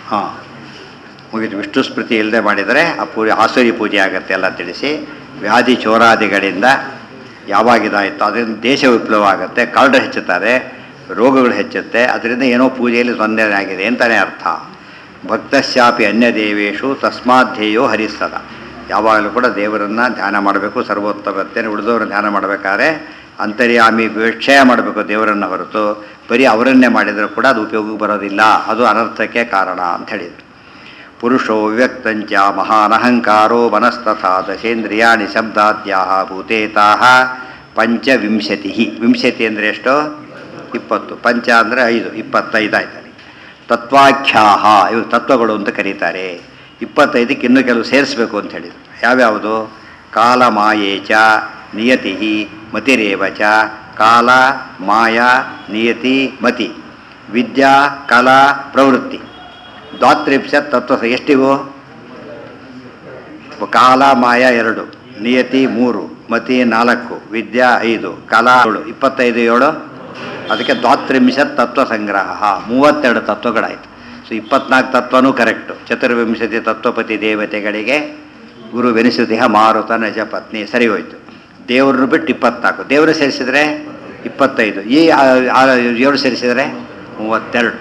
ಹಾಂ ಮುಗಿದು ವಿಷ್ಣು ಸ್ಮೃತಿ ಇಲ್ಲದೆ ಮಾಡಿದರೆ ಆ ಪೂಜೆ ಆಸುರಿ ಪೂಜೆ ಆಗುತ್ತೆ ಎಲ್ಲ ತಿಳಿಸಿ ವ್ಯಾಧಿ ಚೋರಾದಿಗಳಿಂದ ಯಾವಾಗಿದಾಯಿತು ಅದರಿಂದ ದೇಶ ವಿಪ್ಲವ ಆಗುತ್ತೆ ಕರಡು ಹೆಚ್ಚುತ್ತಾರೆ ರೋಗಗಳು ಹೆಚ್ಚುತ್ತೆ ಅದರಿಂದ ಏನೋ ಪೂಜೆಯಲ್ಲಿ ತೊಂದರೆ ಆಗಿದೆ ಅಂತಲೇ ಅರ್ಥ ಭಕ್ತಶ್ಯಾಪಿ ಅನ್ಯ ದೇವೇಶು ತಸ್ಮಾಧ್ಯೇಯೋ ಹರಿಸ್ತದ ಯಾವಾಗಲೂ ಕೂಡ ದೇವರನ್ನು ಧ್ಯಾನ ಮಾಡಬೇಕು ಸರ್ವೋತ್ತಮತೆಯನ್ನು ಉಳಿದವರನ್ನು ಧ್ಯಾನ ಮಾಡಬೇಕಾದ್ರೆ ಅಂತರ್ಯಾಮಿ ವಿಕ್ಷಯ ಮಾಡಬೇಕು ದೇವರನ್ನು ಹೊರತು ಬರೀ ಅವರನ್ನೇ ಮಾಡಿದರೂ ಕೂಡ ಅದು ಉಪಯೋಗಕ್ಕೆ ಬರೋದಿಲ್ಲ ಅದು ಅನರ್ಥಕ್ಕೆ ಕಾರಣ ಅಂತ ಹೇಳಿದರು ಪುರುಷೋ ವ್ಯಕ್ತಂಚ ಮಹಾನಹಂಕಾರೋ ಮನಸ್ತಥಾ ದಶೇಂದ್ರಿಯಾಣಿ ಶಬ್ದಾದ್ಯಾ ಭೂತೇತಾ ಪಂಚವಿಂಶತಿ ವಿಂಶತಿ ಅಂದರೆ ಎಷ್ಟು ಇಪ್ಪತ್ತು ಪಂಚ ಅಂದರೆ ಐದು ಇಪ್ಪತ್ತೈದು ಆಯ್ತಾರೆ ತತ್ವಾಖ್ಯಾಹ ಇವು ತತ್ವಗಳು ಅಂತ ಕರೀತಾರೆ ಇಪ್ಪತ್ತೈದಕ್ಕೆ ಇನ್ನೂ ಕೆಲವು ಸೇರಿಸ್ಬೇಕು ಅಂತ ಹೇಳಿದರು ಯಾವ್ಯಾವುದು ಕಾಲ ಮಾಯೇಚ ನಿಯತಿ ಮತಿರೇವ ಚ ಕಾಲ ಮಾಯ ನಿಯತಿ ಮತಿ ವಿದ್ಯಾ ಕಲಾ ಪ್ರವೃತ್ತಿ ದ್ವಾತ್ರಿಂಶತ್ ತತ್ವ ಎಷ್ಟಿವು ಕಾಲ ಮಾಯ ಎರಡು ನಿಯತಿ ಮೂರು ಮತಿ ನಾಲ್ಕು ವಿದ್ಯಾ ಐದು ಕಲಾ ಏಳು ಇಪ್ಪತ್ತೈದು ಏಳು ಅದಕ್ಕೆ ದ್ವಾತ್ರಿಂಶತ್ ತತ್ವ ಸಂಗ್ರಹ ಮೂವತ್ತೆರಡು ತತ್ವಗಳಾಯಿತು ಸೊ ಇಪ್ಪತ್ನಾಲ್ಕು ತತ್ವನೂ ಕರೆಕ್ಟು ಚತುರ್ವಿಂಶತಿ ತತ್ವಪತಿ ದೇವತೆಗಳಿಗೆ ಗುರು ವೆನಿಸುದೇಹ ಮಾರುತ ನಜ ಪತ್ನಿ ಸರಿ ಹೋಯ್ತು ದೇವ್ರನ್ನು ಬಿಟ್ಟು ಇಪ್ಪತ್ನಾಲ್ಕು ದೇವರು ಸೇರಿಸಿದರೆ ಇಪ್ಪತ್ತೈದು ಈ ಆ- ಆ ಏಳು ಸೇರಿಸಿದರೆ ಮೂವತ್ತೆರಡು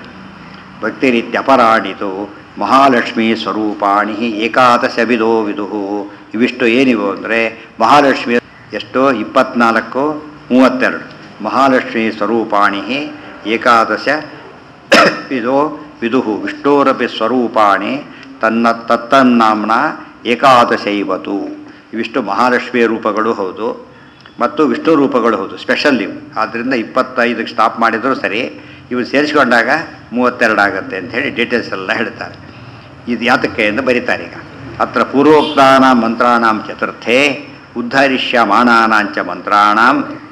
ಭಕ್ತಿರಿತ್ಯಪರಾಣಿತು ಮಹಾಲಕ್ಷ್ಮೀ ಸ್ವರೂಪಾಣಿ ಏಕಾದಶ ವಿಧೋ ವಿದುಹು ಇವಿಷ್ಟು ಏನಿವು ಅಂದರೆ ಮಹಾಲಕ್ಷ್ಮಿ ಎಷ್ಟು ಇಪ್ಪತ್ನಾಲ್ಕು ಮೂವತ್ತೆರಡು ಮಹಾಲಕ್ಷ್ಮೀ ಸ್ವರೂಪಾಣಿ ಏಕಾದಶ ವಿಧೋ ವಿದುಹು ವಿಷ್ಣೋರಪಿ ಸ್ವರೂಪಾಣಿ ತನ್ನ ತತ್ತನ್ನಾಮ್ನ ಏಕಾದಶೈವತು ಇವಿಷ್ಟು ಮಹಾಲಕ್ಷ್ಮಿಯ ರೂಪಗಳು ಹೌದು ಮತ್ತು ವಿಷ್ಣು ರೂಪಗಳು ಹೌದು ಸ್ಪೆಷಲ್ ಇವು ಆದ್ದರಿಂದ ಇಪ್ಪತ್ತೈದಕ್ಕೆ ಸ್ಟಾಪ್ ಮಾಡಿದರೂ ಸರಿ ಇವು ಸೇರಿಸ್ಕೊಂಡಾಗ ಮೂವತ್ತೆರಡು ಆಗುತ್ತೆ ಅಂಥೇಳಿ ಡೀಟೇಲ್ಸ್ ಎಲ್ಲ ಹೇಳ್ತಾರೆ ಇದು ಯಾತಕ್ಕೆ ಎಂದು ಬರೀತಾರೆ ಈಗ ಅತ್ರ ಪೂರ್ವೋಕ್ತಾನ ಮಂತ್ರಾಣಾಂ ಚತುರ್ಥೇ ಉದ್ಧರಿಷ್ಯಮಾನಾನಾಂಚ ಮಂತ್ರಾಣಾಂ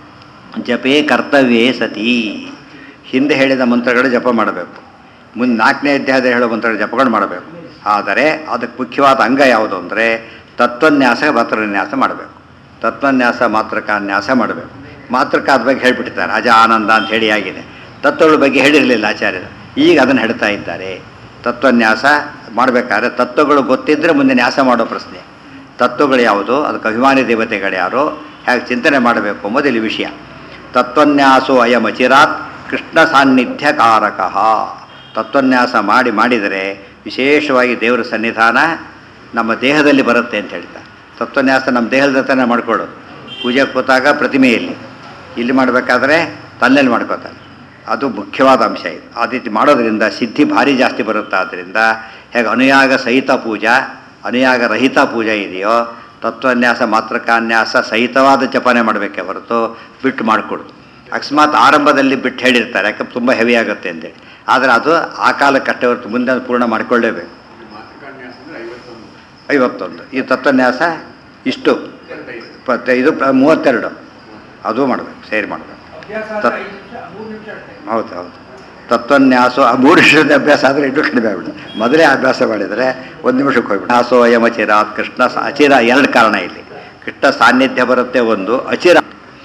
ಜಪೇ ಕರ್ತವ್ಯೇ ಸತಿ ಹಿಂದೆ ಹೇಳಿದ ಮಂತ್ರಗಳು ಜಪ ಮಾಡಬೇಕು ಮುಂದೆ ನಾಲ್ಕನೇ ಅಧ್ಯಾಯದ ಹೇಳೋ ಮಂತ್ರಗಳು ಜಪಗಳು ಮಾಡಬೇಕು ಆದರೆ ಅದಕ್ಕೆ ಮುಖ್ಯವಾದ ಅಂಗ ಯಾವುದು ಅಂದರೆ ತತ್ವನ್ಯಾಸ ಮಾತ್ರನ್ಯಾಸ ಮಾಡಬೇಕು ತತ್ವನ್ಯಾಸ ಮಾತ್ರಕಾನ್ಯಾಸ ಮಾಡಬೇಕು ಮಾತ್ರಕಾದ ಬಗ್ಗೆ ಹೇಳಿಬಿಟ್ಟಿದ್ದಾರೆ ಅಜ ಆನಂದ ಅಂತ ಹೇಳಿ ಆಗಿದೆ ತತ್ವಗಳ ಬಗ್ಗೆ ಹೇಳಿರಲಿಲ್ಲ ಆಚಾರ್ಯರು ಈಗ ಅದನ್ನು ಹೇಳ್ತಾ ಇದ್ದಾರೆ ತತ್ವನ್ಯಾಸ ಮಾಡಬೇಕಾದ್ರೆ ತತ್ವಗಳು ಗೊತ್ತಿದ್ದರೆ ಮುಂದೆ ನ್ಯಾಸ ಮಾಡೋ ಪ್ರಶ್ನೆ ತತ್ವಗಳು ಯಾವುದು ಅದಕ್ಕೆ ಅಭಿಮಾನಿ ದೇವತೆಗಳು ಯಾರು ಹೇಗೆ ಚಿಂತನೆ ಮಾಡಬೇಕು ಎಂಬುದು ಇಲ್ಲಿ ವಿಷಯ ತತ್ವನ್ಯಾಸೋ ಅಯಮಚಿರಾತ್ ಕೃಷ್ಣ ಸಾನ್ನಿಧ್ಯ ಕಾರಕಃ ತತ್ವನ್ಯಾಸ ಮಾಡಿ ಮಾಡಿದರೆ ವಿಶೇಷವಾಗಿ ದೇವರ ಸನ್ನಿಧಾನ ನಮ್ಮ ದೇಹದಲ್ಲಿ ಬರುತ್ತೆ ಅಂತ ಹೇಳ್ತಾರೆ ತತ್ವನ್ಯಾಸ ನಮ್ಮ ದೇಹದ ತಾನೇ ಮಾಡ್ಕೊಳ್ಳೋದು ಪೂಜೆ ಕೂತಾಗ ಪ್ರತಿಮೆಯಲ್ಲಿ ಇಲ್ಲಿ ಮಾಡಬೇಕಾದ್ರೆ ತನ್ನಲ್ಲಿ ಮಾಡ್ಕೋತಾನೆ ಅದು ಮುಖ್ಯವಾದ ಅಂಶ ಇದು ಆ ರೀತಿ ಮಾಡೋದ್ರಿಂದ ಸಿದ್ಧಿ ಭಾರಿ ಜಾಸ್ತಿ ಬರುತ್ತೆ ಆದ್ದರಿಂದ ಹೇಗೆ ಅನುಯಾಗ ಸಹಿತ ಪೂಜಾ ಅನುಯಾಗ ರಹಿತ ಪೂಜೆ ಇದೆಯೋ ತತ್ವನ್ಯಾಸ ಮಾತ್ರಕಾನ್ಯಾಸ ಸಹಿತವಾದ ಜಪನೆ ಮಾಡಬೇಕೆ ಹೊರತು ಬಿಟ್ಟು ಮಾಡಿಕೊಡು ಅಕಸ್ಮಾತ್ ಆರಂಭದಲ್ಲಿ ಬಿಟ್ಟು ಹೇಳಿರ್ತಾರೆ ಯಾಕೆ ತುಂಬ ಹೆವಿ ಆಗುತ್ತೆ ಅಂತೇಳಿ ಆದರೆ ಅದು ಆ ಕಾಲಕ್ಕೆ ಅಷ್ಟೇ ಹೊರತು ಮುಂದೆ ಅದು ಪೂರ್ಣ ಮಾಡಿಕೊಳ್ಳೇಬೇಕು ಮಾತೃಕಾನ್ಯಾಸ ಅಂದ್ರೆ ಐವತ್ತೊಂದು ಐವತ್ತೊಂದು ಈ ತತ್ವನ್ಯಾಸ ಇಷ್ಟು ಇಪ್ಪತ್ತೈದು ಪ್ರ- ಮೂವತ್ತೆರಡು ಅದು ಮಾಡಬೇಕು ಸೇರಿ ಮಾಡಬೇಕು ಅಭ್ಯಾಸ ತತ್- ಆದ್ರೆ ಐದು ನಿಮಿಷ ಮೂರು ನಿಮಿಷ ಅಷ್ಟೇ ಹೌದು ಹೌದು ತತ್ವನ್ಯಾಸೋ ಆ ಮೂರು ನಿಮಿಷದ ಅಭ್ಯಾಸ ಆದರೆ ಇನ್ನೂ ಕಡಿಮೆ ಆಗ್ಬಿಡುತ್ತೆ ಮೊದಲೇ ಅಭ್ಯಾಸ ಮಾಡಿದರೆ ಒಂದು ನಿಮಿಷಕ್ಕೆ ಹೋಗ್ಬಿಟ್ಟು ನ್ಯಾಸೋ ಯಮಚಿರಾತ್ ಕೃಷ್ಣ ಸ- ಅಚಿರ ಎರಡು ಕಾರಣ ಇಲ್ಲಿ ಕೃಷ್ಣ ಸಾನ್ನಿಧ್ಯ ಬರುತ್ತೆ ಒಂದು ಅಚಿರ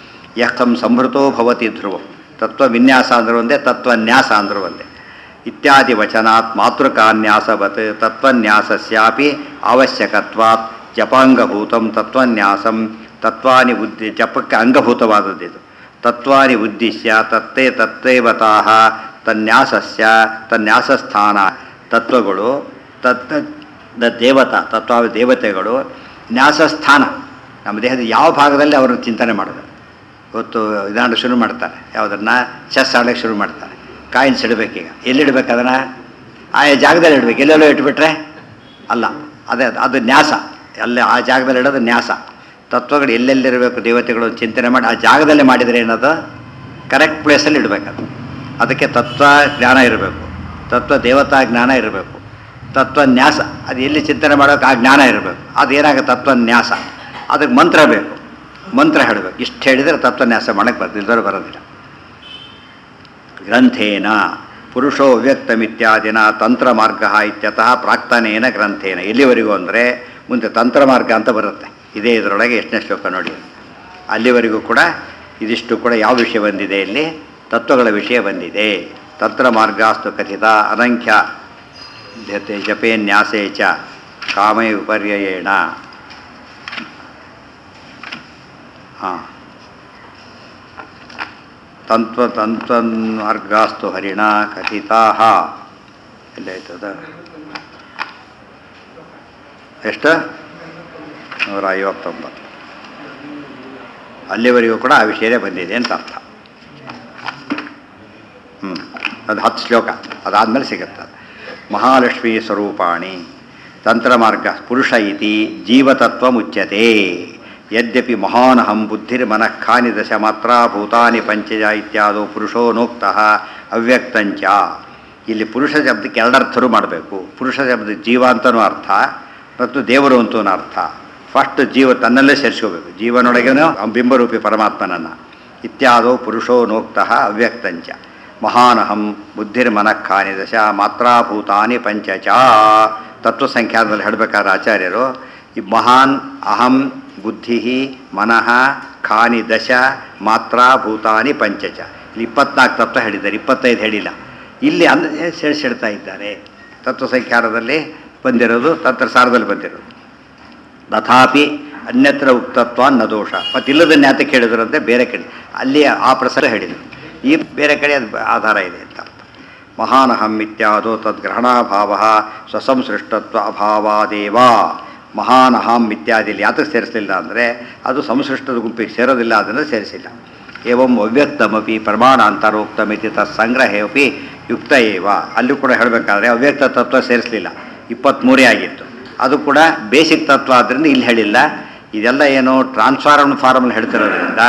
ಯಹಂ ಸಂಭೃತೋ ಭವತಿ ಧ್ರುವಂ ತತ್ವ ವಿನ್ಯಾಸ ಅಂದ್ರೆ ಒಂದೇ ತತ್ವನ್ಯಾಸ ಅಂದ್ರೆ ಒಂದೇ ಇತ್ಯಾದಿ ವಚನಾತ್ ಮಾತೃಕಾನ್ಯಾಸವತ್ ತತ್ವನ್ಯಾಸಸ್ಯಾಪಿ ಅವಶ್ಯಕತ್ವಾತ್ ಜಪಾಂಗಭೂತಂ ತತ್ವನ್ಯಾಸಂ ತತ್ವಾನಿ ಉದ್ದಿ ಜಪಕ್ಕೆ ಅಂಗಭೂತವಾದದ್ದಿದು ತತ್ವಾನಿ ಉದ್ದಿಶ್ಯ ತತ್ತೇ ತತ್ತೇವತಾಹ ತನ್ಯಾಸಸ್ಯ ತನ್ಯಾಸಸ್ಥಾನ ತತ್ವಗಳು ತತ್ ದ ದೇವತಾ ತತ್ವ ದೇವತೆಗಳು ನ್ಯಾಸಸ್ಥಾನ ನಮ್ಮ ದೇಹದ ಯಾವ ಭಾಗದಲ್ಲಿ ಅವರು ಚಿಂತನೆ ಮಾಡೋದು ಇವತ್ತು ಇದನ್ನು ಶುರು ಮಾಡ್ತಾರೆ ಯಾವುದನ್ನು ಚೆಸ್ ಆಡೋಕ್ಕೆ ಶುರು ಮಾಡ್ತಾರೆ ಕಾಯಿನ್ಸ್ ಇಡಬೇಕೀಗ ಎಲ್ಲಿಡ್ಬೇಕು ಅದನ್ನು ಆಯಾ ಜಾಗದಲ್ಲಿ ಇಡಬೇಕು ಎಲ್ಲೆಲ್ಲೋ ಇಟ್ಬಿಟ್ರೆ ಅಲ್ಲ ಅದೇ ಅದು ನ್ಯಾಸ ಅಲ್ಲೇ ಆ ಜಾಗದಲ್ಲಿ ಇಡೋದು ನ್ಯಾಸ ತತ್ವಗಳು ಎಲ್ಲೆಲ್ಲಿರಬೇಕು ದೇವತೆಗಳು ಚಿಂತನೆ ಮಾಡಿ ಆ ಜಾಗದಲ್ಲೇ ಮಾಡಿದರೆ ಏನದು ಕರೆಕ್ಟ್ ಪ್ಲೇಸಲ್ಲಿ ಇಡಬೇಕದು ಅದಕ್ಕೆ ತತ್ವ ಜ್ಞಾನ ಇರಬೇಕು ತತ್ವ ದೇವತಾ ಜ್ಞಾನ ಇರಬೇಕು ತತ್ವ ನ್ಯಾಸ ಅದು ಎಲ್ಲಿ ಚಿಂತನೆ ಮಾಡೋಕೆ ಆ ಜ್ಞಾನ ಇರಬೇಕು ಅದು ಏನಾಗುತ್ತೆ ತತ್ವ ನ್ಯಾಸ ಅದಕ್ಕೆ ಮಂತ್ರ ಬೇಕು ಮಂತ್ರ ಹೇಳಬೇಕು ಇಷ್ಟು ಹೇಳಿದರೆ ತತ್ವನ್ಯಾಸ ಮಾಡೋಕ್ಕೆ ಬರ್ತಿಲ್ದವ್ರು ಬರೋದಿಲ್ಲ ಗ್ರಂಥೇನ ಪುರುಷೋ ಅವ್ಯಕ್ತಮಿತ್ಯಾದಿನ ತಂತ್ರ ಮಾರ್ಗ ಇತ್ಯತಃ ಪ್ರಾಕ್ತನೇನ ಗ್ರಂಥೇನ ಎಲ್ಲಿವರೆಗೂ ಅಂದರೆ ಮುಂದೆ ತಂತ್ರ ಮಾರ್ಗ ಅಂತ ಬರುತ್ತೆ ಇದೇ ಇದರೊಳಗೆ ಎಷ್ಟನೇ ಶ್ಲೋಕ ನೋಡಿ ಅಲ್ಲಿವರೆಗೂ ಕೂಡ ಇದಿಷ್ಟು ಕೂಡ ಯಾವ ವಿಷಯ ಬಂದಿದೆ ಇಲ್ಲಿ ತತ್ವಗಳ ವಿಷಯ ಬಂದಿದೆ ತಂತ್ರ ಮಾರ್ಗಾಸ್ತು ಕಥಿತ ಅನಂಖ್ಯ ಧ್ಯತೆ ಜಪೇ ನ್ಯಾಸೇ ಚ ಕಾಮೇ ವಿಪರ್ಯಯೇಣ ಹಾಂ ತಂತ್ವ ತಂತ್ವನ್ಮಾರ್ಗಾಸ್ತು ಹರಿಣ ಕಥಿತಾ ಎಲ್ಲಾಯ್ತದ ಎಷ್ಟು ನೂರ ಐವತ್ತೊಂಬತ್ತು ಅಲ್ಲಿವರೆಗೂ ಕೂಡ ಆ ವಿಷಯನೇ ಬಂದಿದೆ ಅಂತ ಅರ್ಥ ಹ್ಞೂ ಅದು ಹತ್ತು ಶ್ಲೋಕ ಅದಾದಮೇಲೆ ಸಿಗುತ್ತೆ ಮಹಾಲಕ್ಷ್ಮೀ ಸ್ವರೂಪಾಣಿ ತಂತ್ರಮಾರ್ಗ ಪುರುಷ ಇತಿ ಜೀವತತ್ವ ಮುಚ್ಯತೆ ಯದ್ಯಪಿ ಮಹಾನಹಂ ಬುದ್ಧಿರ್ಮನಃಖಾನಿ ದಶ ಮಾತ್ರ ಭೂತಾನಿ ಪಂಚಜ ಇತ್ಯಾದೋ ಪುರುಷೋನೋಕ್ತಃ ಅವ್ಯಕ್ತಂಚ ಇಲ್ಲಿ ಪುರುಷ ಶಬ್ದಕ್ಕೆ ಎರಡರ್ಥರು ಮಾಡಬೇಕು ಪುರುಷ ಶಬ್ದ ಜೀವ ಅಂತನೂ ಅರ್ಥ ಮತ್ತು ದೇವರು ಅಂತೂ ಅರ್ಥ ಫಸ್ಟ್ ಜೀವ ತನ್ನಲ್ಲೇ ಸೇರಿಸ್ಕೋಬೇಕು ಜೀವನೊಳಗೇನೋ ಬಿಂಬರೂಪಿ ಪರಮಾತ್ಮನನ್ನು ಇತ್ಯಾದೋ ಪುರುಷೋನೋಕ್ತಃ ಅವ್ಯಕ್ತಂಚ ಮಹಾನಹಂ ಬುದ್ಧಿರ್ಮನಃಖಾನಿ ದಶ ಮಾತ್ರಾಭೂತಾನಿ ಪಂಚಚ ತತ್ವಸಂಖ್ಯಾನದಲ್ಲಿ ಹೇಳಬೇಕಾದ್ರೆ ಆಚಾರ್ಯರು ಈ ಮಹಾನ್ ಅಹಂ ಬುದ್ಧಿ ಮನಃ ಖಾನಿ ದಶ ಮಾತ್ರಾಭೂತಾನಿ ಪಂಚಚ ಇಲ್ಲಿ ಇಪ್ಪತ್ನಾಲ್ಕು ತತ್ವ ಹೇಳಿದ್ದಾರೆ ಇಪ್ಪತ್ತೈದು ಹೇಳಿಲ್ಲ ಇಲ್ಲಿ ಅಂದ ಸೇರಿಸಿಡ್ತಾ ಇದ್ದಾರೆ ತತ್ವಸಂಖ್ಯಾನದಲ್ಲಿ ಬಂದಿರೋದು ತಂತ್ರಸಾರದಲ್ಲಿ ಬಂದಿರೋದು ತಥಾಪಿ ಅನ್ಯತ್ರ ಉಕ್ತತ್ವ ನ ದೋಷ ಮತ್ತು ಇಲ್ಲದನ್ನ ಯಾತಕ್ಕೆ ಹೇಳಿದ್ರಂತೆ ಬೇರೆ ಕಡೆ ಅಲ್ಲಿ ಆ ಪ್ರಸಂಗ ಹೇಳಿದರು ಈ ಬೇರೆ ಕಡೆ ಅದು ಆಧಾರ ಇದೆ ಅಂತ ಅರ್ಥ ಮಹಾನಹಂ ಇತ್ಯಾದೋ ತದ್ಗ್ರಹಣಾಭಾವ ಸ್ವಸಂಸೃಷ್ಟತ್ವ ಅಭಾವಾದೇವ ಮಹಾನಹಂ ಇತ್ಯಾದಿಲಿ ಯಾತಕ್ಕೆ ಸೇರಿಸಲಿಲ್ಲ ಅಂದರೆ ಅದು ಸಂಸೃಷ್ಟದ ಗುಂಪಿಗೆ ಸೇರೋದಿಲ್ಲ ಅದನ್ನು ಸೇರಿಸಿಲ್ಲ ಏವಂ ಅವ್ಯಕ್ತಮಪಿ ಪ್ರಮಾಣಾಂತರೋಕ್ತಮಿತಿ ತತ್ಸಂಗ್ರಹೇ ಅಪಿ ಯುಕ್ತ ಏವ ಅಲ್ಲೂ ಕೂಡ ಹೇಳಬೇಕಾದ್ರೆ ಅವ್ಯಕ್ತ ತತ್ವ ಸೇರಿಸಲಿಲ್ಲ ಇಪ್ಪತ್ತ್ಮೂರೇ ಆಗಿತ್ತು ಅದು ಕೂಡ ಬೇಸಿಕ್ ತತ್ವ ಆದ್ದರಿಂದ ಇಲ್ಲಿ ಹೇಳಿಲ್ಲ ಇದೆಲ್ಲ ಏನು ಟ್ರಾನ್ಸ್ಫಾರ್ಮ್ ಫಾರ್ಮಲ್ಲಿ ಹೇಳ್ತಿರೋದ್ರಿಂದ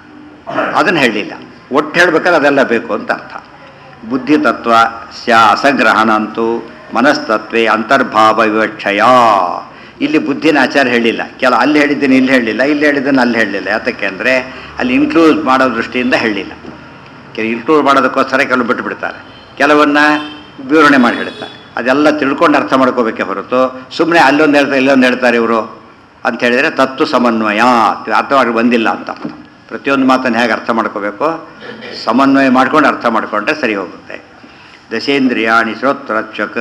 ಅದನ್ನು ಹೇಳಲಿಲ್ಲ ಒಟ್ಟು ಹೇಳ್ಬೇಕಾದ್ರೆ ಅದೆಲ್ಲ ಬೇಕು ಅಂತ ಅರ್ಥ ಬುದ್ಧಿ ತತ್ವ ಸ್ಯ ಅಸಂಗ್ರಹಣ ಅಂತೂ ಮನಸ್ತತ್ವೇ ಅಂತರ್ಭಾವ ವಿವಕ್ಷಯ ಇಲ್ಲಿ ಬುದ್ಧಿನ ಆಚಾರ ಹೇಳಿಲ್ಲ ಕೆಲ ಅಲ್ಲಿ ಹೇಳಿದ್ದೀನಿ ಇಲ್ಲಿ ಹೇಳಲಿಲ್ಲ ಇಲ್ಲಿ ಹೇಳಿದ್ದನ್ನು ಅಲ್ಲಿ ಹೇಳಲಿಲ್ಲ ಯಾತಕ್ಕೆ ಅಂದರೆ ಅಲ್ಲಿ ಇನ್ಕ್ಲೂಡ್ ಮಾಡೋ ದೃಷ್ಟಿಯಿಂದ ಹೇಳಲಿಲ್ಲ ಕೆಲವು ಇನ್ಕ್ಲೂಡ್ ಮಾಡೋದಕ್ಕೋಸ್ಕರ ಕೆಲವು ಬಿಟ್ಟುಬಿಡ್ತಾರೆ ಕೆಲವನ್ನ ವಿವರಣೆ ಮಾಡಿ ಹೇಳ್ತಾರೆ ಅದೆಲ್ಲ ತಿಳ್ಕೊಂಡು ಅರ್ಥ ಮಾಡ್ಕೋಬೇಕೇ ಹೊರತು ಸುಮ್ಮನೆ ಅಲ್ಲೊಂದು ಹೇಳ್ತಾರೆ ಇಲ್ಲೊಂದು ಹೇಳ್ತಾರೆ ಇವರು ಅಂತ ಹೇಳಿದರೆ ತತ್ವ ಸಮನ್ವಯ ಅರ್ಥವಾಗಿ ಬಂದಿಲ್ಲ ಅಂತ ಅರ್ಥ ಪ್ರತಿಯೊಂದು ಮಾತನ್ನು ಹೇಗೆ ಅರ್ಥ ಮಾಡ್ಕೋಬೇಕು ಸಮನ್ವಯ ಮಾಡ್ಕೊಂಡು ಅರ್ಥ ಮಾಡಿಕೊಂಡ್ರೆ ಸರಿ ಹೋಗುತ್ತೆ ದಶೇಂದ್ರಿಯಾಣಿ ಶ್ರೋತ್ರಚಕ್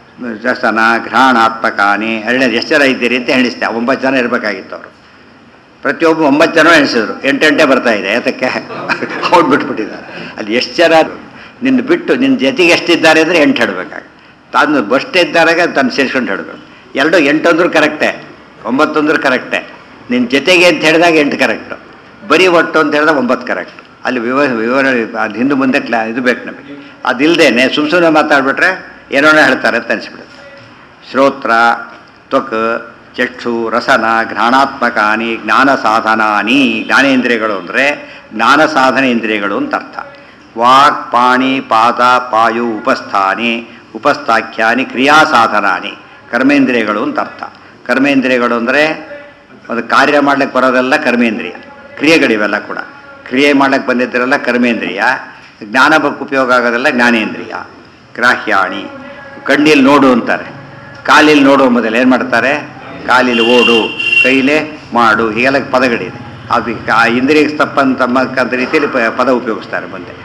ರಸನ ಘ್ರಾಣಾತ್ಮಕಾನಿ ಎರಡನೇದು ಎಷ್ಟು ಜನ ಇದ್ದೀರಿ ಅಂತ ಹೇಳಿಸ್ತೆ ಒಂಬತ್ತು ಜನ ಇರಬೇಕಾಗಿತ್ತು ಅವರು ಪ್ರತಿಯೊಬ್ಬ ಒಂಬತ್ತು ಜನ ಎಣಿಸಿದ್ರು ಎಂಟೆಂಟೇ ಬರ್ತಾ ಇದೆ ಯಾತಕ್ಕೆ ಅವ್ರು ಬಿಟ್ಬಿಟ್ಟಿದ್ದಾರೆ ಅಲ್ಲಿ ಎಷ್ಟು ಜನ ನಿನ್ನ ಬಿಟ್ಟು ನಿನ್ನ ಜೊತೆಗೆ ಎಷ್ಟಿದ್ದಾರೆ ಅಂದರೆ ಎಂಟು ಹೇಳಬೇಕಾಗಿ ತಾನು ಬಸ್ಟ್ ಇದ್ದಾಗ ತಾನು ಸೇರಿಸ್ಕೊಂಡು ಹೇಳಬೇಕು ಎರಡು ಎಂಟು ಅಂದ್ರೂ ಕರೆಕ್ಟೇ ಒಂಬತ್ತು ಅಂದ್ರೂ ಕರೆಕ್ಟೇ ನಿನ್ನ ಜೊತೆಗೆ ಅಂತ ಹೇಳಿದಾಗ ಎಂಟು ಕರೆಕ್ಟು ಬರೀ ಒಟ್ಟು ಅಂತ ಹೇಳಿದಾಗ ಒಂಬತ್ತು ಕರೆಕ್ಟ್ ಅಲ್ಲಿ ವಿವ ವಿವರ ಅದು ಹಿಂದೆ ಮುಂದೆ ಕ್ಲಾ ಇದು ಬೇಕು ನಮಗೆ ಅದಿಲ್ಲದೇನೆ ಸುಮ್ಮ ಸುಮ್ಮನೆ ಮಾತಾಡ್ಬಿಟ್ರೆ ಏನೋ ಹೇಳ್ತಾರೆ ಅಂತ ಅನಿಸ್ಬಿಡುತ್ತೆ ಶ್ರೋತ್ರ ತ್ವಕ್ ಚಕ್ಷು ರಸನ ಘ್ರಾಣಾತ್ಮಕಾನಿ ಜ್ಞಾನ ಸಾಧನಾನಿ ಜ್ಞಾನೇಂದ್ರಿಯಗಳು ಅಂದರೆ ಜ್ಞಾನ ಸಾಧನ ಇಂದ್ರಿಯಗಳು ಅಂತ ಅರ್ಥ ವಾಕ್ ಪಾಣಿ ಪಾದ ಪಾಯು ಉಪಸ್ಥಾನಿ ಉಪಸ್ಥಾಖ್ಯಾನಿ ಕ್ರಿಯಾ ಸಾಧನಾನಿ ಕರ್ಮೇಂದ್ರಿಯಗಳು ಅಂತ ಅರ್ಥ ಕರ್ಮೇಂದ್ರಿಯಗಳು ಅಂದರೆ ಅದು ಕಾರ್ಯ ಮಾಡ್ಲಿಕ್ಕೆ ಬರೋದೆಲ್ಲ ಕರ್ಮೇಂದ್ರಿಯ ಕ್ರಿಯೆಗಳಿವೆಲ್ಲ ಕೂಡ ಕ್ರಿಯೆ ಮಾಡ್ಲಿಕ್ಕೆ ಬಂದಿದ್ದರೆಲ್ಲ ಕರ್ಮೇಂದ್ರಿಯ ಜ್ಞಾನ ಬಗ್ಗೆ ಉಪಯೋಗ ಆಗೋದೆಲ್ಲ ಜ್ಞಾನೇಂದ್ರಿಯ ಗ್ರಾಹ್ಯಾಣಿ ಕಣ್ಣಲ್ಲಿ ನೋಡು ಅಂತಾರೆ ಕಾಲಿಲ್ಲಿ ನೋಡು ಮೊದಲು ಏನು ಮಾಡ್ತಾರೆ ಕಾಲಿಲ್ಲಿ ಓಡು ಕೈಲೇ ಮಾಡು ಹೀಗೆಲ್ಲ ಪದಗಳಿದೆ ಅದು ಆ ಇಂದ್ರಿಯ ತಪ್ಪಂತಕ್ಕಂಥ ರೀತಿಯಲ್ಲಿ ಪ- ಪದ ಉಪಯೋಗಿಸ್ತಾರೆ ಮುಂದೆ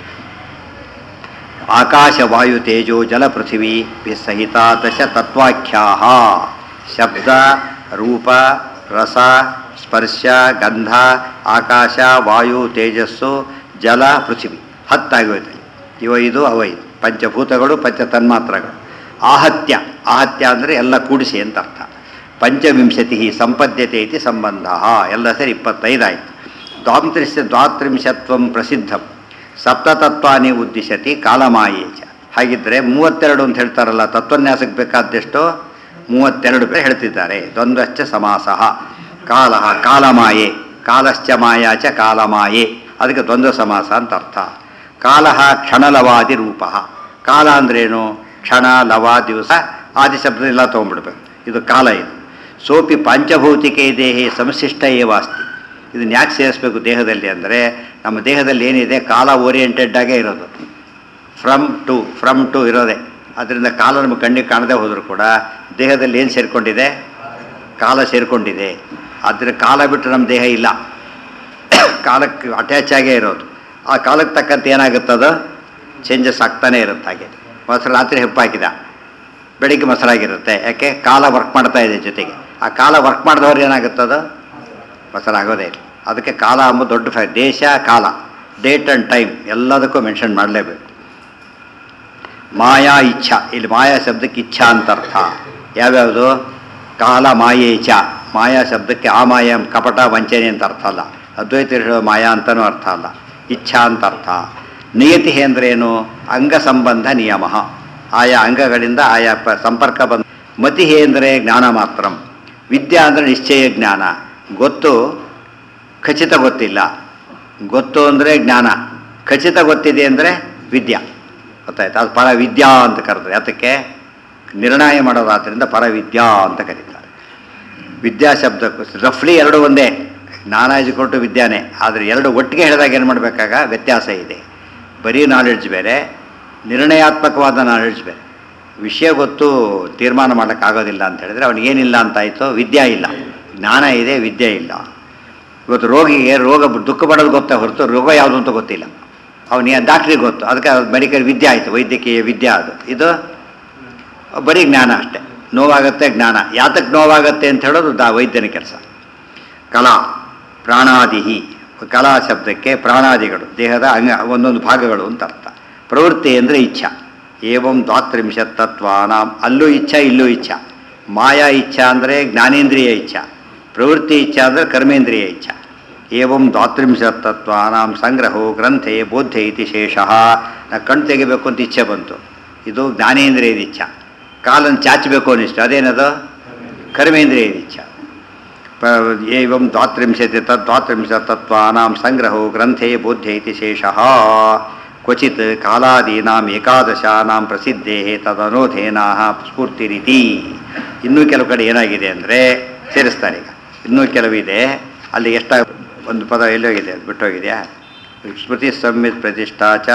ಆಕಾಶ ವಾಯು ತೇಜೋ ಜಲ ಪೃಥಿವಿ ಸಹಿತ ದಶ ತತ್ವಾಖ್ಯಾ ಶಬ್ದ ರೂಪ ರಸ ಸ್ಪರ್ಶ ಗಂಧ ಆಕಾಶ ವಾಯು ತೇಜಸ್ಸು ಜಲ ಪೃಥಿವಿ ಹತ್ತಾಗೋಯ್ತು ಇವ ಇದು ಅವ ಇದು ಪಂಚಭೂತಗಳು ಪಂಚ ತನ್ಮಾತ್ರಗಳು ಆಹತ್ಯ ಆಹತ್ಯ ಅಂದರೆ ಎಲ್ಲ ಕೂಡಿಸಿ ಅಂತ ಅರ್ಥ ಪಂಚವಿಂಶತಿ ಸಂಪದ್ಯತೆ ಇತಿ ಸಂಬಂಧ ಎಲ್ಲ ಸೇರಿ ಇಪ್ಪತ್ತೈದಾಯಿತು ದ್ವಾಂತ್ರಿಶ ದ್ವಾತ್ರಿಂಶತ್ವಂ ಪ್ರಸಿದ್ಧಂ ಸಪ್ತತತ್ವಾನಿ ಉದ್ದೇಶತಿ ಕಾಲಮಾಯೇ ಚ ಹಾಗಿದ್ದರೆ ಮೂವತ್ತೆರಡು ಅಂತ ಹೇಳ್ತಾರಲ್ಲ ತತ್ವನ್ಯಾಸಕ್ಕೆ ಬೇಕಾದಷ್ಟು ಮೂವತ್ತೆರಡು ಪೇರು ಹೇಳ್ತಿದ್ದಾರೆ ದ್ವಂದ್ವಶ್ಚ ಸಮಾಸಃ ಕಾಲ ಕಾಲಮಾಯೆ ಕಾಲಶ್ಚ ಮಾಯಾ ಚ ಕಾಲಮಾಯೆ ಅದಕ್ಕೆ ದ್ವಂದ್ವ ಸಮಾಸ ಅಂತ ಅರ್ಥ ಕಾಲ ಕ್ಷಣಲವಾದಿ ರೂಪ ಕಾಲ ಅಂದ್ರೇನು ಕ್ಷಣ ಲವ ದಿವಸ ಆದಿ ಶಬ್ದನೆಲ್ಲ ತೊಗೊಂಡ್ಬಿಡ್ಬೇಕು ಇದು ಕಾಲ ಇದು ಸೋಪಿ ಪಾಂಚಭೌತಿಕೆ ದೇಹಿ ಸಂಶಿಷ್ಟ ಏವ ಅಸ್ತಿ ಇದನ್ನ ಯಾಕೆ ಸೇರಿಸ್ಬೇಕು ದೇಹದಲ್ಲಿ ಅಂದರೆ ನಮ್ಮ ದೇಹದಲ್ಲಿ ಏನಿದೆ ಕಾಲ ಓರಿಯೆಂಟೆಡ್ ಆಗೇ ಇರೋದು ಫ್ರಮ್ ಟು ಫ್ರಮ್ ಟು ಇರೋದೆ ಅದರಿಂದ ಕಾಲ ನಮಗೆ ಕಣ್ಣಿಗೆ ಕಾಣದೇ ಹೋದರೂ ಕೂಡ ದೇಹದಲ್ಲಿ ಏನು ಸೇರಿಕೊಂಡಿದೆ ಕಾಲ ಸೇರಿಕೊಂಡಿದೆ ಆದರೆ ಕಾಲ ಬಿಟ್ಟು ನಮ್ಮ ದೇಹ ಇಲ್ಲ ಕಾಲಕ್ಕೆ ಅಟ್ಯಾಚ್ ಆಗೇ ಇರೋದು ಆ ಕಾಲಕ್ಕೆ ತಕ್ಕಂತೆ ಏನಾಗುತ್ತದ ಚೇಂಜಸ್ ಆಗ್ತಾನೆ ಇರುತ್ತೆ ಹಾಗೆ ಮೊದಲು ರಾತ್ರಿ ಹೆಪ್ಪಾಕಿದ ಬೆಳಿಗ್ಗೆ ಮೊಸರಾಗಿರುತ್ತೆ ಯಾಕೆ ಕಾಲ ವರ್ಕ್ ಮಾಡ್ತಾ ಇದೆ ಜೊತೆಗೆ ಆ ಕಾಲ ವರ್ಕ್ ಮಾಡಿದವ್ರು ಏನಾಗುತ್ತದು ಮೊಸರಾಗೋದೇ ಇಲ್ಲ ಅದಕ್ಕೆ ಕಾಲ ಅಂಬುದು ದೊಡ್ಡ ಫ್ಯಾ ದೇಶ ಕಾಲ ಡೇಟ್ ಆ್ಯಂಡ್ ಟೈಮ್ ಎಲ್ಲದಕ್ಕೂ ಮೆನ್ಷನ್ ಮಾಡಲೇಬೇಕು ಮಾಯಾ ಇಚ್ಛಾ ಇಲ್ಲಿ ಮಾಯಾ ಶಬ್ದಕ್ಕೆ ಇಚ್ಛಾ ಅಂತ ಅರ್ಥ ಯಾವ್ಯಾವುದು ಕಾಲ ಮಾಯೇ ಚ ಮಾಯಾ ಶಬ್ದಕ್ಕೆ ಆ ಮಾಯ ಕಪಟ ವಂಚನೆ ಅಂತ ಅರ್ಥ ಅಲ್ಲ ಅದ್ವೈತ ಹೇಳೋ ಮಾಯಾ ಅಂತನೂ ಅರ್ಥ ಅಲ್ಲ ಇಚ್ಛಾ ಅಂತ ಅರ್ಥ ನಿಯತಿ ಅಂದ್ರೇನು ಅಂಗ ಸಂಬಂಧ ನಿಯಮ ಆಯಾ ಅಂಗಗಳಿಂದ ಆಯಾ ಪ ಸಂಪರ್ಕ ಬಂದ ಮತಿ ಅಂದರೆ ಜ್ಞಾನ ಮಾತ್ರ ವಿದ್ಯಾ ಅಂದರೆ ನಿಶ್ಚಯ ಜ್ಞಾನ ಗೊತ್ತು ಖಚಿತ ಗೊತ್ತಿಲ್ಲ ಗೊತ್ತು ಅಂದರೆ ಜ್ಞಾನ ಖಚಿತ ಗೊತ್ತಿದೆ ಅಂದರೆ ವಿದ್ಯಾ ಗೊತ್ತಾಯ್ತು ಅದು ಪರವಿದ್ಯಾ ಅಂತ ಕರೆದ್ರೆ ಅದಕ್ಕೆ ನಿರ್ಣಯ ಮಾಡೋದಾದ್ರಿಂದ ಪರವಿದ್ಯಾ ಅಂತ ಕರೀತಾರೆ ವಿದ್ಯಾ ಶಬ್ದಕ್ಕೂ ರಫ್ಲಿ ಎರಡು ಒಂದೇ ನಾನಾಜಿ ಕೊಟ್ಟು ವಿದ್ಯಾನೇ ಆದರೆ ಎರಡು ಒಟ್ಟಿಗೆ ಹೇಳಿದಾಗ ಏನು ಮಾಡಬೇಕಾಗ ವ್ಯತ್ಯಾಸ ಇದೆ ಬರೀ ನಾಲೆಡ್ಜ್ ಬೇರೆ ನಿರ್ಣಯಾತ್ಮಕವಾದ ನಾಲೆಡ್ಜ್ ಬೇರೆ ವಿಷಯ ಗೊತ್ತು ತೀರ್ಮಾನ ಮಾಡೋಕ್ಕಾಗೋದಿಲ್ಲ ಅಂತ ಹೇಳಿದ್ರೆ ಅವನಿಗೇನಿಲ್ಲ ಅಂತಾಯಿತು ವಿದ್ಯಾ ಇಲ್ಲ ಜ್ಞಾನ ಇದೆ ವಿದ್ಯೆ ಇಲ್ಲ ಇವತ್ತು ರೋಗಿಗೆ ರೋಗ ದುಃಖ ಪಡೋದು ಗೊತ್ತೇ ಹೊರತು ರೋಗ ಯಾವುದು ಅಂತ ಗೊತ್ತಿಲ್ಲ ಅವನಿಗೆ ಡಾಕ್ಟ್ರಿಗೆ ಗೊತ್ತು ಅದಕ್ಕೆ ಮೆಡಿಕಲ್ ವಿದ್ಯೆ ಆಯಿತು ವೈದ್ಯಕೀಯ ವಿದ್ಯೆ ಅದು ಇದು ಬರೀ ಜ್ಞಾನ ಅಷ್ಟೇ ನೋವಾಗತ್ತೆ ಜ್ಞಾನ ಯಾತಕ್ಕೆ ನೋವಾಗತ್ತೆ ಅಂತ ಹೇಳೋದು ದಾ ವೈದ್ಯನ ಕೆಲಸ ಕಲಾ ಪ್ರಾಣಾದಿಹಿ ಕಲಾ ಶಬ್ದಕ್ಕೆ ಪ್ರಾಣಾದಿಗಳು ದೇಹದ ಅಂಗ ಒಂದೊಂದು ಭಾಗಗಳು ಅಂತ ಅರ್ಥ ಪ್ರವೃತ್ತಿ ಅಂದರೆ ಇಚ್ಛಾ ಏವಂ ದ್ವಾತ್ರಿಂಶತ್ ತತ್ವಾನಾಂ ಅಲ್ಲೂ ಇಚ್ಛಾ ಇಲ್ಲೂ ಇಚ್ಛಾ ಮಾಯಾ ಇಚ್ಛಾ ಅಂದರೆ ಜ್ಞಾನೇಂದ್ರಿಯ ಇಚ್ಛಾ ಪ್ರವೃತ್ತಿ ಇಚ್ಛಾ ಅಂದರೆ ಕರ್ಮೇಂದ್ರಿಯ ಇಚ್ಛಾ ಏವಂ ದ್ವಾತ್ರಿಂಶತ್ ತತ್ವಾನಾಂ ಸಂಗ್ರಹೋ ಗ್ರಂಥೆ ಬೋಧೆ ಇತಿ ಶೇಷಃ ನಾ ಕಣ್ಣು ತೆಗಿಬೇಕು ಅಂತ ಇಚ್ಛೆ ಬಂತು ಇದು ಜ್ಞಾನೇಂದ್ರಿಯದ ಇಚ್ಛಾ ಕಾಲನ್ನು ಚಾಚಬೇಕು ಅನ್ನಿಸ್ತು ಅದೇನದು ಕರ್ಮೇಂದ್ರಿಯದ ಇಚ್ಛಾ ಪ- ಏವಂ ದ್ವಾತ್ರಿಂಶತಿ ತದ್ ದ್ವಾತ್ರಿಂಶತ್ ತತ್ವಾನಾಂ ಸಂಗ್ರಹೋ ಗ್ರಂಥೆ ಬೋಧ್ಯೆ ಇತಿ ಶೇಷಃ ಕ್ವಚಿತ್ ಕಾಲಾದೀನಾಂ ಏಕಾದಶಾನಾಂ ಪ್ರಸಿದ್ಧೇ ತದನೋಧೇನಾಹ ಸ್ಫೂರ್ತಿರಿತಿ ಇನ್ನೂ ಕೆಲವು ಕಡೆ ಏನಾಗಿದೆ ಅಂದರೆ ಸೇರಿಸ್ತಾರೆ ಈಗ ಇನ್ನೂ ಕೆಲವಿದೆ ಅಲ್ಲಿ ಎಷ್ಟ ಒಂದು ಪದ ಎಲ್ಲೋಗಿದೆ ಅದು ಬಿಟ್ಟೋಗಿದೆಯಾ ಸ್ಮೃತಿ ಸಂಹಿತ್ ಪ್ರತಿಷ್ಠಾ ಚ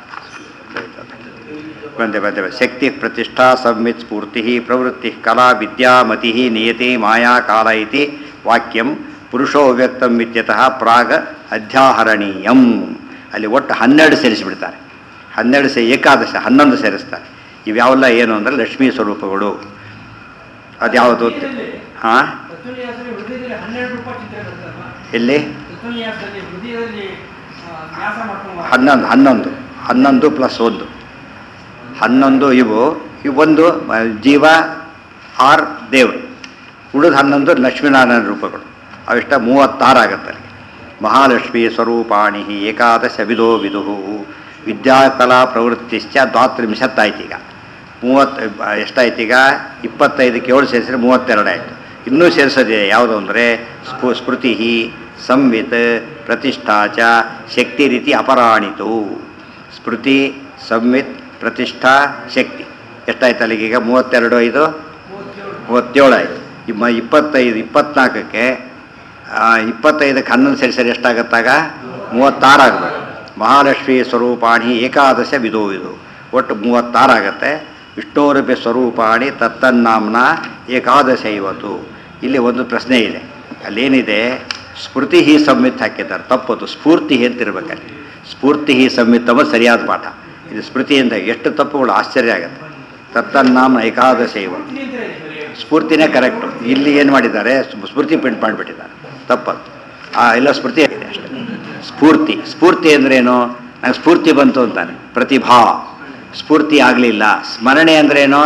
ಬಂದೆ ಬಂದೆ ಬಂದೆ. ಶಕ್ತಿ ಪ್ರತಿಷ್ಠಾ ಸಂವಿತ್ ಸ್ಫೂರ್ತಿ ಪ್ರವೃತ್ತಿ ಕಲಾ ವಿದ್ಯಾ ಮತಿ ನಿಯತಿ ಮಾಯಾ ಕಾಲ ಇತಿ ವಾಕ್ಯಂ ಪುರುಷೋ ವ್ಯಕ್ತಂ ಇತ್ಯತಃ ಪ್ರಾಗ್ ಅಧ್ಯಾಹರಣೀಯಂ ಅಲ್ಲಿ ಒಟ್ಟು ಹನ್ನೆರಡು ಸೇರಿಸಿಬಿಡ್ತಾರೆ ಹನ್ನೆರಡು ಸೇ ಏಕಾದಶ ಹನ್ನೊಂದು ಸೇರಿಸ್ತಾರೆ ಇವ್ಯಾವೆಲ್ಲ ಏನು ಅಂದರೆ ಲಕ್ಷ್ಮೀ ಸ್ವರೂಪಗಳು ಅದ್ಯಾವುದು ಹಾಂ ತತ್ವನ್ಯಾಸದಲ್ಲಿ ಹೃದಯದಲ್ಲಿ ಹನ್ನೆರಡು ರೂಪಾಯಿ ಚಿತ್ರ ಬರ್ತದಲ್ವಾ ಎಲ್ಲಿ ತತ್ವನ್ಯಾಸದಲ್ಲಿ ಹೃದಯದಲ್ಲಿ ಆ, ನ್ಯಾಸ ಮಾಡ್ಕೊಂಡು ಹನ್ನೊಂದು ಹನ್ನೊಂದು ಹನ್ನೊಂದು ಪ್ಲಸ್ ಒಂದು ಹನ್ನೊಂದು ಇವು ಇವು ಒಂದು ಆ, ಜೀವ ಆರ್ ದೇವರು ಉಳಿದ ಹನ್ನೊಂದು ಲಕ್ಷ್ಮೀನಾರಾಯಣ ರೂಪಗಳು ಅವಿಷ್ಟ ಮೂವತ್ತಾರು ಆಗುತ್ತೆ ಅಲ್ಲಿ ಮಹಾಲಕ್ಷ್ಮಿ ಸ್ವರೂಪಾಣಿ ಏಕಾದಶ ವಿಧೋ ವಿದುಹು ವಿದ್ಯಾಕಲಾ ಪ್ರವೃತ್ತಿಶ್ಚ ದ್ವಾತ್ರಿಂಶತ್ ಆಯ್ತು ಈಗ ಮೂವತ್ತು ಎಷ್ಟಾಯ್ತು ಈಗ ಇಪ್ಪತ್ತೈದಕ್ಕೆ ಏಳು ಸೇರಿಸಿದ್ರೆ ಮೂವತ್ತೆರಡು ಆಯಿತು ಇನ್ನೂ ಸೇರಿಸೋದಿದೆ ಯಾವುದು ಅಂದರೆ ಸ್ಫು ಸ್ಮೃತಿ ಸಂವಿತ್ ಪ್ರತಿಷ್ಠಾ ಚ ಶಕ್ತಿ ರೀತಿ ಅಪರಾಣಿತು ಸ್ಮೃತಿ ಸಂವಿತ್ ಪ್ರತಿಷ್ಠಾ ಶಕ್ತಿ ಎಷ್ಟಾಯ್ತು ಅಲ್ಲಿಗೆ ಈಗ ಮೂವತ್ತೆರಡು ಐದು ಮೂವತ್ತೇಳು ಆಯಿತು ಇಮ್ಮ ಇಪ್ಪತ್ತೈದು ಇಪ್ಪತ್ನಾಲ್ಕಕ್ಕೆ ಆ, ಇಪ್ಪತ್ತೈದಕ್ಕೆ ಹನ್ನೊಂದು ಸರಿ ಸರಿ ಎಷ್ಟಾಗತ್ತಾಗ ಮೂವತ್ತಾರು ಆಗಬೇಕು ಮಹಾಲಕ್ಷ್ಮಿ ಸ್ವರೂಪಾಣಿ ಏಕಾದಶ ವಿಧೋ ಇದು ಒಟ್ಟು ಮೂವತ್ತಾರು ಆಗತ್ತೆ ವಿಷ್ಣುರೂಪಿ ಸ್ವರೂಪಾಣಿ ತತ್ತನ್ನಾಮ್ನ ಏಕಾದಶ ಇವತ್ತು ಇಲ್ಲಿ ಒಂದು ಪ್ರಶ್ನೆ ಇದೆ ಅಲ್ಲೇನಿದೆ ಸ್ಫೂರ್ತಿ ಹಿ ಸಂವಿತ್ ಹಾಕಿದ್ದಾರೆ ತಪ್ಪದು ಸ್ಫೂರ್ತಿ ಅಂತಿರ್ಬೇಕಲ್ಲಿ ಸ್ಫೂರ್ತಿ ಹಿ ಸಂವಿತ್ತಮ ಸರಿಯಾದ ಪಾಠ ಇದು ಸ್ಮೃತಿ ಅಂತ ಎಷ್ಟು ತಪ್ಪುಗಳು ಆಶ್ಚರ್ಯ ಆಗುತ್ತೆ ತತ್ತನ್ನಾಮ್ನ ಏಕಾದಶ ಇವತ್ತು ಸ್ಫೂರ್ತಿನೇ ಕರೆಕ್ಟು ಇಲ್ಲಿ ಏನು ಮಾಡಿದ್ದಾರೆ ಸ್ಫ- ಸ್ಫೂರ್ತಿ ಪ್ರಿಂಟ್ ಮಾಡಿಬಿಟ್ಟಿದ್ದಾರೆ ತಪ್ಪದು ಆ ಎಲ್ಲ ಸ್ಫೂರ್ತಿ ಆಗಿದೆ ಅಷ್ಟೇ ಸ್ಫೂರ್ತಿ ಸ್ಫೂರ್ತಿ ಅಂದ್ರೇನು ನಂಗೆ ಸ್ಫೂರ್ತಿ ಬಂತು ಅಂತಾನೆ ಪ್ರತಿಭಾ ಸ್ಫೂರ್ತಿ ಆಗಲಿಲ್ಲ ಸ್ಮರಣೆ ಅಂದ್ರೇನು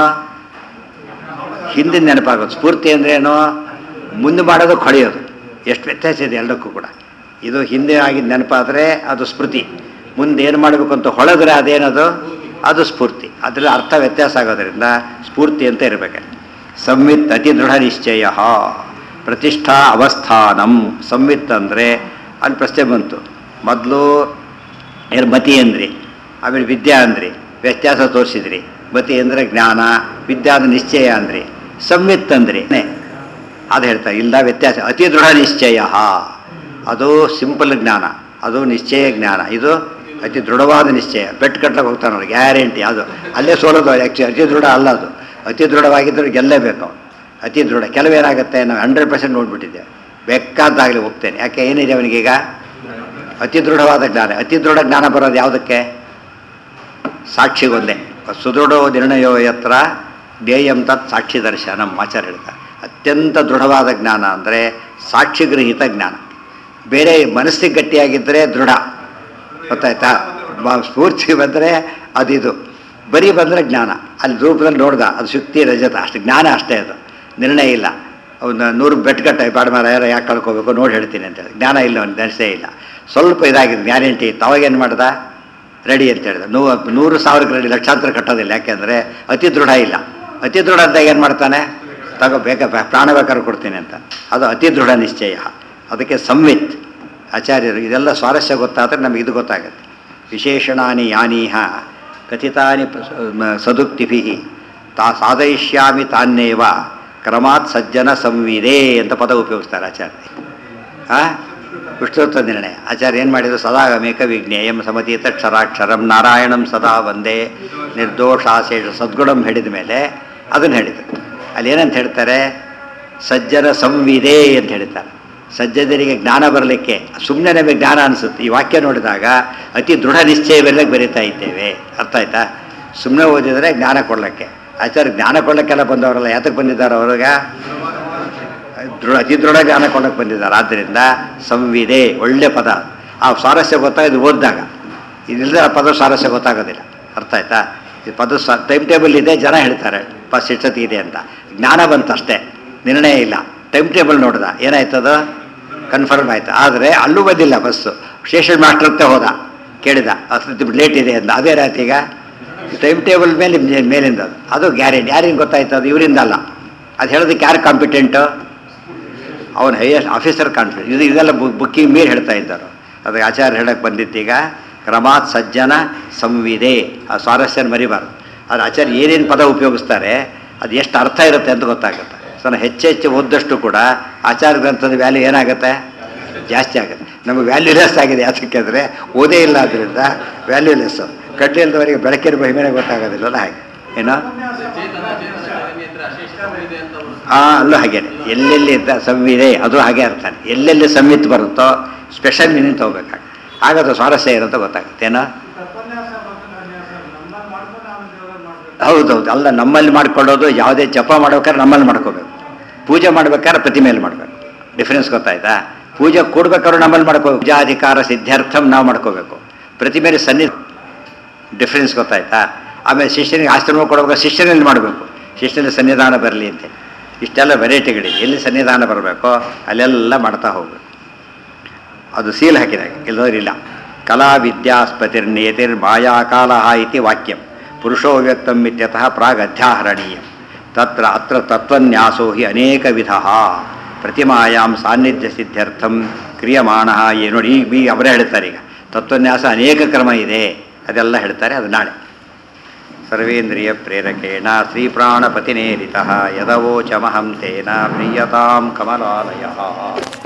ಹಿಂದಿನ ನೆನಪಾಗೋದು ಸ್ಫೂರ್ತಿ ಅಂದ್ರೇನು ಮುಂದೆ ಮಾಡೋದು ಕೊಳೆಯೋದು ಎಷ್ಟು ವ್ಯತ್ಯಾಸ ಇದೆ ಎರಡಕ್ಕೂ ಕೂಡ ಇದು ಹಿಂದೆ ಆಗಿದ್ದ ನೆನಪಾದರೆ ಅದು ಸ್ಮೃತಿ ಮುಂದೆ ಏನು ಮಾಡಬೇಕು ಅಂತ ಹೊಳೆದ್ರೆ ಅದೇನದು ಅದು ಸ್ಫೂರ್ತಿ ಅದರಲ್ಲಿ ಅರ್ಥ ವ್ಯತ್ಯಾಸ ಆಗೋದ್ರಿಂದ ಸ್ಫೂರ್ತಿ ಅಂತ ಇರಬೇಕು ಸಂವಿತ್ ಅತಿ ದೃಢ ನಿಶ್ಚಯ ಪ್ರತಿಷ್ಠಾ ಅವಸ್ಥಾನಂ ಸಂವಿತ್ ಅಂದರೆ ಅಲ್ಲಿ ಪ್ರಶ್ನೆ ಬಂತು ಮೊದಲು ಏನು ಮತಿ ಅಂದ್ರಿ ಆಮೇಲೆ ವಿದ್ಯಾ ಅಂದ್ರಿ ವ್ಯತ್ಯಾಸ ತೋರಿಸಿದ್ರಿ ಮತಿ ಅಂದರೆ ಜ್ಞಾನ ವಿದ್ಯಾ ಅಂದ್ರೆ ನಿಶ್ಚಯ ಅಂದ್ರಿ ಸಂವಿತ್ ಅಂದ್ರಿ ನೇ. ಅದು ಹೇಳ್ತಾರೆ ಇಲ್ಲ ವ್ಯತ್ಯಾಸ ಅತಿ ದೃಢ ನಿಶ್ಚಯ ಅದು ಸಿಂಪಲ್ ಜ್ಞಾನ ಅದು ನಿಶ್ಚಯ ಜ್ಞಾನ ಇದು ಅತಿ ದೃಢವಾದ ನಿಶ್ಚಯ ಬೆಟ್ ಕಟ್ಲಕ್ಕೆ ಹೋಗ್ತಾನೆ ನೋಡಿ ಗ್ಯಾರಂಟಿ ಅದು ಅಲ್ಲೇ ಸೋಲೋದು ಆ್ಯಕ್ಚುಲಿ ಅತಿ ದೃಢ ಅಲ್ಲ ಅದು ಅತಿ ದೃಢವಾಗಿದ್ದರೆ ಗೆಲ್ಲೇಬೇಕು ಅವ್ನು. ಅತಿ ದೃಢ ಕೆಲವೇನಾಗುತ್ತೆ ನಾವು ಹಂಡ್ರೆಡ್ ಪರ್ಸೆಂಟ್ ನೋಡ್ಬಿಟ್ಟಿದ್ದೇವೆ ಬೇಕಾದಾಗಲಿ ಹೋಗ್ತೇನೆ ಯಾಕೆ ಏನಿದೆ ಅವನಿಗೀಗ ಅತಿ ದೃಢವಾದ ಜ್ಞಾನ ಅತಿ ದೃಢ ಜ್ಞಾನ ಬರೋದು ಯಾವುದಕ್ಕೆ ಸಾಕ್ಷಿಗೊಂದೇ ಸುದೃಢೋ ನಿರ್ಣಯೋ ಯತ್ರ ಧ್ಯೇಯಂ ತತ್ ಸಾಕ್ಷಿ ದರ್ಶನಂ ಆಚಾರ್ಯ ಹೇಳ್ತಾರೆ ಅತ್ಯಂತ ದೃಢವಾದ ಜ್ಞಾನ ಅಂದರೆ ಸಾಕ್ಷಿಗೃಹಿತ ಜ್ಞಾನ ಬೇರೆ ಮನಸ್ಸಿಗೆ ಗಟ್ಟಿಯಾಗಿದ್ದರೆ ದೃಢ ಗೊತ್ತಾಯ್ತಾ ಬ- ಸ್ಫೂರ್ತಿ ಬಂದರೆ ಅದಿದು ಬರೀ ಬಂದರೆ ಜ್ಞಾನ ಅಲ್ಲಿ ರೂಪದಲ್ಲಿ ನೋಡ್ದ ಅದು ಶುಕ್ತಿ ರಜತ ಅಷ್ಟು ಜ್ಞಾನ ಅಷ್ಟೇ ಅದು ನಿರ್ಣಯ ಇಲ್ಲ ಅವನ್ನ ನೂರು ಬೆಟ್ಗಟ್ಟ ಬೇಡ ಮಾರ ಯಾರು ಯಾಕೆ ಕಳ್ಕೋಬೇಕು ನೋಡಿ ಹೇಳ್ತೀನಿ ಅಂತೇಳಿ ಜ್ಞಾನ ಇಲ್ಲ ಅವ್ನು ನೆನೆಸೇ ಇಲ್ಲ ಸ್ವಲ್ಪ ಇದಾಗಿದೆ ಗ್ಯಾರಂಟಿ ಅವಾಗೇನು ಮಾಡ್ದ ರೆಡಿ ಅಂತ ಹೇಳಿದ ನೂ ನೂರು ಸಾವಿರಕ್ಕೆ ರೆಡಿ ಲಕ್ಷಾಂತರ ಕಟ್ಟೋದಿಲ್ಲ ಯಾಕೆಂದರೆ ಅತಿ ದೃಢ ಇಲ್ಲ ಅತಿ ದೃಢ ಅಂದಾಗ ಏನು ಮಾಡ್ತಾನೆ ತಗೋ ಬೇಕ ಬೇ- ಪ್ರಾಣ ಬೇಕಾದ್ರೆ ಕೊಡ್ತೀನಿ ಅಂತ ಅದು ಅತಿ ದೃಢ ನಿಶ್ಚಯ ಅದಕ್ಕೆ ಸಂವಿತ್ ಆಚಾರ್ಯರು ಇದೆಲ್ಲ ಸ್ವಾರಸ್ಯ ಗೊತ್ತಾದರೆ ನಮಗೆ ಇದು ಗೊತ್ತಾಗುತ್ತೆ ವಿಶೇಷಣಾನಿ ಯಾನೀಹ ಕಥಿತಾನಿ ಪ್ರ- ಮ- ಸದುಕ್ತಿಭಿ ತಾ ಸಾಧಯಿಷ್ಯಾಮಿ ತಾನ್ನೇವ ಕ್ರಮಾತ್ ಸಜ್ಜನ ಸಂವಿದೆ ಅಂತ ಪದ ಉಪಯೋಗಿಸ್ತಾರೆ ಆಚಾರ್ಯ ಆ ವಿಷ್ಣುತ್ವ ನಿರ್ಣಯ ಆಚಾರ್ಯ ಏನು ಮಾಡಿದ್ರು ಸದಾಗಮೇಕ ವಿಜ್ಞೇಯಂ ಸಮತೀತ ಕ್ಷರಾಕ್ಷರಂ ನಾರಾಯಣಂ ಸದಾ ಒಂದೇ ನಿರ್ದೋಷಾಶೇಷ ಸದ್ಗುಣಂ ಹೇಳಿದ ಮೇಲೆ ಅದನ್ನು ಹೇಳಿದರು ಅಲ್ಲಿ ಏನಂತ ಹೇಳ್ತಾರೆ ಸಜ್ಜನ ಸಂವಿದೆ ಅಂತ ಹೇಳ್ತಾರೆ ಸಜ್ಜನರಿಗೆ ಜ್ಞಾನ ಬರಲಿಕ್ಕೆ ಸುಮ್ಮನೆ ನಮಗೆ ಜ್ಞಾನ ಅನಿಸುತ್ತೆ ಈ ವಾಕ್ಯ ನೋಡಿದಾಗ ಅತಿ ದೃಢ ನಿಶ್ಚಯವೆಲ್ಲ ಬರೀತಾ ಇದ್ದೇವೆ ಅರ್ಥ ಆಯ್ತಾ ಸುಮ್ಮನೆ ಓದಿದರೆ ಜ್ಞಾನ ಕೊಡಲಿಕ್ಕೆ ಆಚಾರ್ಯ ಜ್ಞಾನ ಕೊಡಲಿಕ್ಕೆಲ್ಲ ಬಂದವರಲ್ಲ ಯಾತಕ್ಕೆ ಬಂದಿದ್ದಾರೆ ಅವ್ರಿಗೆ ದೃಢ ಅತಿ ದೃಢ ಜ್ಞಾನ ಕೊಂಡಕ್ಕೆ ಬಂದಿದ್ದಾರೆ ಆದ್ದರಿಂದ ಸಂವಿದೆ ಒಳ್ಳೆ ಪದ ಆ ಸ್ವಾರಸ್ಯ ಗೊತ್ತಾಗೋದು ಓದಿದಾಗ ಇದಿಲ್ಲದೆ ಆ ಪದ ಸ್ವಾರಸ್ಯ ಗೊತ್ತಾಗೋದಿಲ್ಲ ಅರ್ಥ ಆಯ್ತಾ ಈ ಪದ ಸ ಟೈಮ್ ಟೇಬಲ್ ಇದೆ ಜನ ಹೇಳ್ತಾರೆ ಫಸ್ಟ್ ಇಷ್ಟೊತ್ತಿ ಇದೆ ಅಂತ ಜ್ಞಾನ ಬಂತು ಅಷ್ಟೇ ನಿರ್ಣಯ ಇಲ್ಲ ಟೈಮ್ ಟೇಬಲ್ ನೋಡ್ದ ಏನಾಯ್ತದ ಕನ್ಫರ್ಮ್ ಆಯ್ತು ಆದರೆ ಅಲ್ಲೂ ಬಂದಿಲ್ಲ ಬಸ್ಸು ಸ್ಟೇಷನ್ ಮಾಸ್ಟರ್ ಹತ್ರ ಹೋದ ಕೇಳಿದ ಅಷ್ಟು ಲೇಟ್ ಇದೆ ಅಂತ ಅದೇ ರಾತ್ರಿ ಈಗ ಟೈಮ್ ಟೇಬಲ್ ಮೇಲೆ ಮೇಲಿಂದ ಅದು ಅದು ಗ್ಯಾರಂಟಿ ಯಾರಿಗೆ ಗೊತ್ತಾಯ್ತು ಅದು ಇವರಿಂದ ಅಲ್ಲ ಅದು ಹೇಳೋದಕ್ಕೆ ಯಾರು ಕಾಂಪಿಟೆಂಟು ಅವನು ಹೈಯೆಸ್ಟ್ ಆಫೀಸರ್ ಕಾನ್ಫಿಡೆಂಟ್ ಇದು ಇದೆಲ್ಲ ಬುಕ್ಕಿಂಗ್ ಮೀರಿ ಹೇಳ್ತಾ ಇದ್ದರು ಅದಕ್ಕೆ ಆಚಾರ್ಯ ಹೇಳಕ್ಕೆ ಬಂದಿದ್ದೀಗ ಕ್ರಮಾತ್ ಸಜ್ಜನ ಸಂವಿದೆ ಆ ಸ್ವಾರಸ್ಯನ ಮರಿಬಾರ್ದು ಅದು ಆಚಾರ್ಯ ಏನೇನು ಪದ ಉಪಯೋಗಿಸ್ತಾರೆ ಅದು ಎಷ್ಟು ಅರ್ಥ ಇರುತ್ತೆ ಅಂತ ಗೊತ್ತಾಗುತ್ತೆ ಸೊ ನಾವು ಹೆಚ್ಚು ಹೆಚ್ಚು ಓದ್ದಷ್ಟು ಕೂಡ ಆಚಾರ ಗ್ರಂಥದ ವ್ಯಾಲ್ಯೂ ಏನಾಗುತ್ತೆ ಜಾಸ್ತಿ ಆಗುತ್ತೆ ನಮಗೆ ವ್ಯಾಲ್ಯೂಲೆಸ್ ಆಗಿದೆ ಯಾತಕ್ಕೆ ಅಂದರೆ ಓದೇ ಇಲ್ಲ ಅದರಿಂದ ವ್ಯಾಲ್ಯೂಲೆಸ್ಸು ಕಡ್ಲಿ ಇಲ್ದವರಿಗೆ ಬೆಳಕಿನ ಮಹಿಮೆನೇ ಗೊತ್ತಾಗೋದಿಲ್ಲಲ್ಲ ಹಾಗೆ ಏನೋ ಚೇತನ ಚೇತನ ಅನ್ಯತ್ರ ಅಶೇಷ ಇದೆ ಅಂತ ಅವರು ಆ ಅಲ್ಲೂ ಹಾಗೇನೆ ಎಲ್ಲೆಲ್ಲಿ ಇದ್ದ ಸಂವಿದೆ ಅದು ಹಾಗೆ ಅರ್ಥನೆ ಎಲ್ಲೆಲ್ಲಿ ಸಂವಿತ್ ಬರುತ್ತೋ ಸ್ಪೆಷಲ್ ಮೀನಿಂಗ್ ತಗೋಬೇಕಾಗ ಆಗ ಅದು ಸ್ವಾರಸ್ಯ ಇರುತ್ತೋ ಗೊತ್ತಾಗುತ್ತೆ ಏನೋ ತತ್ವನ್ಯಾಸ ಮತ್ತು ಕನ್ಯಾಸ ನಮ್ಮನ್ನ ಮಾಡ್ಕೊಂಡು ನಾವು ದೇವರನ್ನ ಮಾಡ್ಬೇಕು ಹೌದೌದು ಅಲ್ಲ ನಮ್ಮಲ್ಲಿ ಮಾಡ್ಕೊಳ್ಳೋದು ಯಾವುದೇ ಜಪ ಮಾಡ್ಬೇಕಾದ್ರೆ ನಮ್ಮಲ್ಲಿ ಮಾಡ್ಕೋಬೇಕು ಪೂಜೆ ಮಾಡ್ಬೇಕಾದ್ರೆ ಪ್ರತಿಮೆಯಲ್ಲಿ ಮಾಡಬೇಕು ಡಿಫ್ರೆನ್ಸ್ ಗೊತ್ತಾಯ್ತಾ ಪೂಜೆ ಕೂಡ್ಬೇಕಾದ್ರೂ ನಮ್ಮಲ್ಲಿ ಮಾಡ್ಕೋಬೇಕು ಪೂಜಾಧಿಕಾರ ಸಿದ್ಧಾರ್ಥಂ ನಾವು ಮಾಡ್ಕೋಬೇಕು ಪ್ರತಿಮೆಯಲ್ಲಿ ಸನ್ನಿ ಡಿಫ್ರೆನ್ಸ್ ಗೊತ್ತಾಯ್ತಾ ಆಮೇಲೆ ಶಿಷ್ಯನಿಗೆ ಆಶ್ರಮ ಕೊಡಬೇಕು ಶಿಷ್ಯನಲ್ಲಿ ಮಾಡಬೇಕು ಶಿಷ್ಯನಲ್ಲಿ ಸನ್ನಿಧಾನ ಬರಲಿ ಅಂತ ಇಷ್ಟೆಲ್ಲ ವೆರೈಟಿಗಳಿದೆ ಎಲ್ಲಿ ಸನ್ನಿಧಾನ ಬರಬೇಕೋ ಅಲ್ಲೆಲ್ಲ ಮಾಡ್ತಾ ಹೋಗ್ಬೇಕು ಅದು ಸೀಲ್ ಹಾಕಿದಾಗ ಇಲ್ಲದವ್ರು ಇಲ್ಲ ಕಲಾ ವಿದ್ಯಾಸ್ಪತಿರ್ನೇತಿರ್ ಮಾಯಾಕಾಲ ಇತಿ ವಾಕ್ಯಂ ಪುರುಷೋ ವ್ಯಕ್ತಂ ಇತ್ಯತಃ ಪ್ರಾಗ್ ಅಧ್ಯಾಹರಣೀಯಂ ತತ್ರ ಅತ್ರ ತತ್ವನ್ಯಾಸೋ ಹಿ ಅನೇಕ ವಿಧ ಪ್ರತಿಮಾಯಾಂ ಸಾನ್ನಿಧ್ಯ ಸಿದ್ಧ್ಯರ್ಥಂ ಕ್ರಿಯಮಾಣ ಏನು ನೋಡಿ ಈಗ ಈಗ ಅವರೇ ಹೇಳ್ತಾರೆ ಈಗ ತತ್ವನ್ಯಾಸ ಅನೇಕ ಕ್ರಮ ಇದೆ ಅದೆಲ್ಲ ಹೇಳ್ತಾರೆ ಅದು ನಾಳೆ ಸರ್ವೇಂದ್ರಿಯ ಪ್ರೇರಕೇಣ ಶ್ರೀಪ್ರಾಣಪತಿನೇರಿತ ಯದವೋಚಮಹಂ ತೇನ ಪ್ರೀಯತಾಂ ಕಮಲಾಲಯ